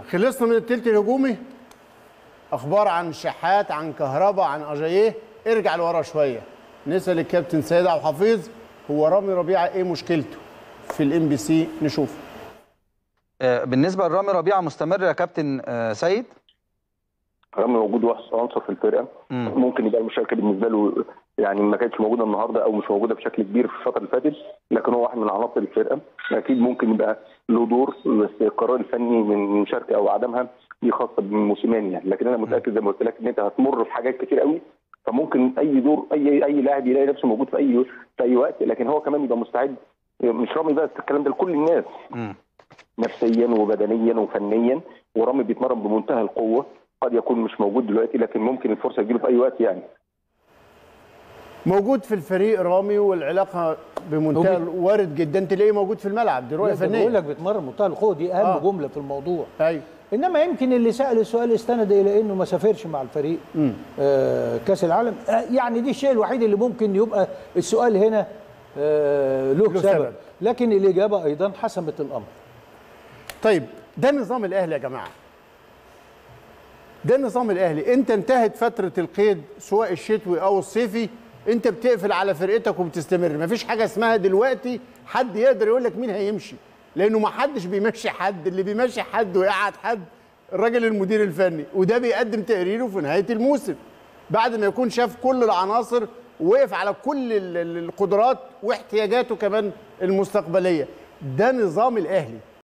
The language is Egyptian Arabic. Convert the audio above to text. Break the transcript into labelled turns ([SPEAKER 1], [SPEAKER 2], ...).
[SPEAKER 1] خلصنا من التلت الهجومي اخبار عن شحات عن كهربا عن اجاييه ارجع لورا شويه نسال الكابتن سيد عبد الحفيظ هو رامي ربيعه ايه مشكلته في الام بي سي نشوف
[SPEAKER 2] آه، بالنسبه لرامي ربيعه مستمر يا كابتن آه، سيد
[SPEAKER 3] رامي موجود واحد عنصر في الفرقه
[SPEAKER 2] مم.
[SPEAKER 3] ممكن يبقى المشاركه بالنسبه له يعني ما كانتش موجوده النهارده او مش موجوده بشكل كبير في الفتره اللي فاتت لكن هو واحد من عناصر الفرقه اكيد ممكن يبقى له دور بس القرار الفني من المشاركه او عدمها دي خاصه بموسيماني يعني لكن انا متاكد زي ما قلت لك ان انت هتمر في حاجات كتير قوي فممكن اي دور اي اي لاعب يلاقي نفسه موجود في اي في اي وقت لكن هو كمان يبقى مستعد مش رامي بس الكلام ده لكل الناس
[SPEAKER 2] مم.
[SPEAKER 3] نفسيا وبدنيا وفنيا ورامي بيتمرن بمنتهى القوه قد يكون مش موجود دلوقتي لكن ممكن الفرصه تجيله في اي وقت يعني
[SPEAKER 1] موجود في الفريق رامي والعلاقه بمنتهى
[SPEAKER 4] هو
[SPEAKER 1] وارد جدا تلاقيه موجود في الملعب دي رؤيه
[SPEAKER 4] بقول
[SPEAKER 1] فنيه
[SPEAKER 4] لك بيتمرن منتهى القوه دي اهم
[SPEAKER 1] آه.
[SPEAKER 4] جمله في الموضوع
[SPEAKER 1] ايوه
[SPEAKER 4] انما يمكن اللي سال السؤال استند الى انه ما سافرش مع الفريق آه كاس العالم آه يعني دي الشيء الوحيد اللي ممكن يبقى السؤال هنا آه له,
[SPEAKER 1] له
[SPEAKER 4] سبب.
[SPEAKER 1] سبب.
[SPEAKER 4] لكن الاجابه ايضا حسمت الامر
[SPEAKER 1] طيب ده نظام الاهلي يا جماعه ده نظام الاهلي انت انتهت فتره القيد سواء الشتوي او الصيفي انت بتقفل على فرقتك وبتستمر مفيش حاجه اسمها دلوقتي حد يقدر يقول لك مين هيمشي لانه ما حدش بيمشي حد اللي بيمشي حد ويقعد حد الراجل المدير الفني وده بيقدم تقريره في نهايه الموسم بعد ما يكون شاف كل العناصر ووقف على كل ال- ال- القدرات واحتياجاته كمان المستقبليه ده نظام الاهلي